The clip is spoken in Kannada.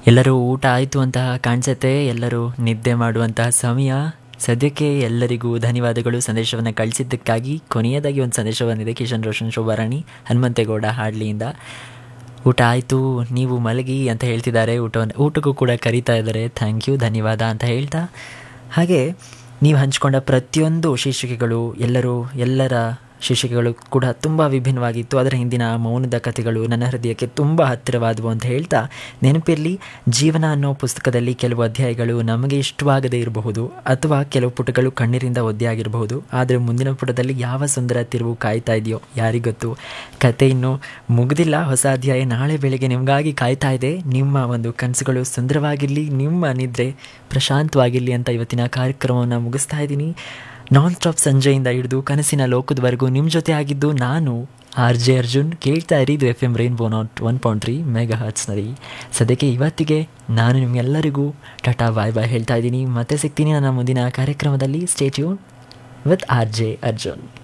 ಎಲ್ಲರೂ ಊಟ ಆಯಿತು ಅಂತ ಕಾಣಿಸುತ್ತೆ ಎಲ್ಲರೂ ನಿದ್ದೆ ಮಾಡುವಂತಹ ಸಮಯ ಸದ್ಯಕ್ಕೆ ಎಲ್ಲರಿಗೂ ಧನ್ಯವಾದಗಳು ಸಂದೇಶವನ್ನು ಕಳಿಸಿದ್ದಕ್ಕಾಗಿ ಕೊನೆಯದಾಗಿ ಒಂದು ಸಂದೇಶ ಬಂದಿದೆ ಕಿಶನ್ ರೋಷನ್ ಶೋಭಾರಾಣಿ ಹನುಮಂತೇಗೌಡ ಹಾಡ್ಲಿಯಿಂದ ಊಟ ಆಯಿತು ನೀವು ಮಲಗಿ ಅಂತ ಹೇಳ್ತಿದ್ದಾರೆ ಊಟವನ್ನು ಊಟಕ್ಕೂ ಕೂಡ ಕರೀತಾ ಇದ್ದಾರೆ ಥ್ಯಾಂಕ್ ಯು ಧನ್ಯವಾದ ಅಂತ ಹೇಳ್ತಾ ಹಾಗೆ ನೀವು ಹಂಚ್ಕೊಂಡ ಪ್ರತಿಯೊಂದು ಶೀರ್ಷಿಕೆಗಳು ಎಲ್ಲರೂ ಎಲ್ಲರ ಶೀರ್ಷಿಕೆಗಳು ಕೂಡ ತುಂಬ ವಿಭಿನ್ನವಾಗಿತ್ತು ಅದರ ಹಿಂದಿನ ಮೌನದ ಕಥೆಗಳು ನನ್ನ ಹೃದಯಕ್ಕೆ ತುಂಬ ಹತ್ತಿರವಾದವು ಅಂತ ಹೇಳ್ತಾ ನೆನಪಿರಲಿ ಜೀವನ ಅನ್ನೋ ಪುಸ್ತಕದಲ್ಲಿ ಕೆಲವು ಅಧ್ಯಾಯಗಳು ನಮಗೆ ಇಷ್ಟವಾಗದೇ ಇರಬಹುದು ಅಥವಾ ಕೆಲವು ಪುಟಗಳು ಕಣ್ಣೀರಿಂದ ಒದ್ದೆಯಾಗಿರಬಹುದು ಆದರೆ ಮುಂದಿನ ಪುಟದಲ್ಲಿ ಯಾವ ಸುಂದರ ತಿರುವು ಕಾಯ್ತಾ ಇದೆಯೋ ಯಾರಿಗೊತ್ತು ಕತೆ ಇನ್ನೂ ಮುಗ್ದಿಲ್ಲ ಹೊಸ ಅಧ್ಯಾಯ ನಾಳೆ ಬೆಳಗ್ಗೆ ನಿಮಗಾಗಿ ಕಾಯ್ತಾ ಇದೆ ನಿಮ್ಮ ಒಂದು ಕನಸುಗಳು ಸುಂದರವಾಗಿರಲಿ ನಿಮ್ಮ ನಿದ್ರೆ ಪ್ರಶಾಂತವಾಗಿರಲಿ ಅಂತ ಇವತ್ತಿನ ಕಾರ್ಯಕ್ರಮವನ್ನು ಮುಗಿಸ್ತಾ ಇದ್ದೀನಿ ನಾನ್ ಸ್ಟಾಪ್ ಸಂಜೆಯಿಂದ ಹಿಡಿದು ಕನಸಿನ ಲೋಕದವರೆಗೂ ನಿಮ್ಮ ಜೊತೆ ಆಗಿದ್ದು ನಾನು ಆರ್ ಜೆ ಅರ್ಜುನ್ ಕೇಳ್ತಾ ಇರಿ ಇದು ಎಫ್ ಎಮ್ ರೈನ್ಬೋ ನಾಟ್ ಒನ್ ಪಾಯಿಂಟ್ ತ್ರೀ ಮೆಗಾ ಹರ್ಟ್ಸ್ನಲ್ಲಿ ಸದ್ಯಕ್ಕೆ ಇವತ್ತಿಗೆ ನಾನು ನಿಮಗೆಲ್ಲರಿಗೂ ಟಾಟಾ ಬಾಯ್ ಬಾಯ್ ಹೇಳ್ತಾ ಇದ್ದೀನಿ ಮತ್ತೆ ಸಿಗ್ತೀನಿ ನನ್ನ ಮುಂದಿನ ಕಾರ್ಯಕ್ರಮದಲ್ಲಿ stay tuned with R J Arjun